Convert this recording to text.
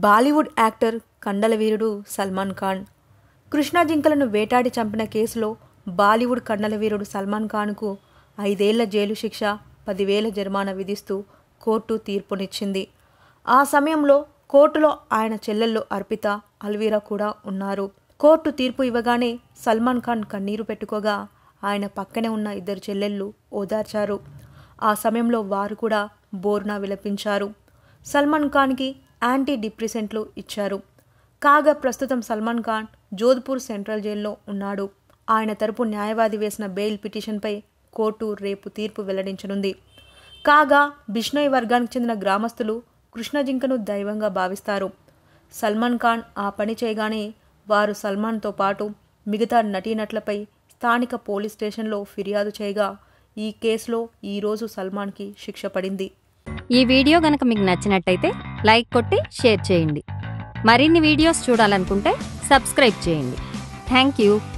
Bollywood actor కండలవీరుడు సల్మాన్ ఖాన్ కృష్ణా జింకలను వేటాడి చంపిన కేసులో బాలీవుడ్ కండలవీరుడు సల్మాన్ ఖాన్కు ఐదేళ్ల జైలు శిక్ష పదివేల జరిమానా విధిస్తూ కోర్టు తీర్పునిచ్చింది ఆ సమయంలో కోర్టులో ఆయన చెల్లెళ్ళు అర్పిత అల్వీరా కూడా ఉన్నారు కోర్టు తీర్పు ఇవ్వగానే సల్మాన్ ఖాన్ కన్నీరు పెట్టుకోగా ఆయన పక్కనే ఉన్న ఇద్దరు చెల్లెళ్ళు ఓదార్చారు ఆ సమయంలో వారు కూడా బోర్నా విలపించారు సల్మాన్ ఖాన్కి యాంటీ డిప్రెసెంట్లు ఇచ్చారు కాగా ప్రస్తుతం సల్మాన్ ఖాన్ జోధ్పూర్ సెంట్రల్ జైల్లో ఉన్నాడు ఆయన తరపు న్యాయవాది వేసిన బెయిల్ పిటిషన్పై కోర్టు రేపు తీర్పు వెల్లడించనుంది కాగా బిష్నోయ్ వర్గానికి చెందిన గ్రామస్తులు కృష్ణజింకను దైవంగా భావిస్తారు సల్మాన్ ఖాన్ ఆ పని చేయగానే వారు సల్మాన్తో పాటు మిగతా నటీనటులపై స్థానిక పోలీస్ స్టేషన్లో ఫిర్యాదు చేయగా ఈ కేసులో ఈరోజు సల్మాన్కి శిక్ష పడింది ఈ వీడియో గనక మీకు నచ్చినట్టయితే లైక్ కొట్టి షేర్ చేయండి మరిన్ని వీడియోస్ చూడాలనుకుంటే సబ్స్క్రైబ్ చేయండి థ్యాంక్ యూ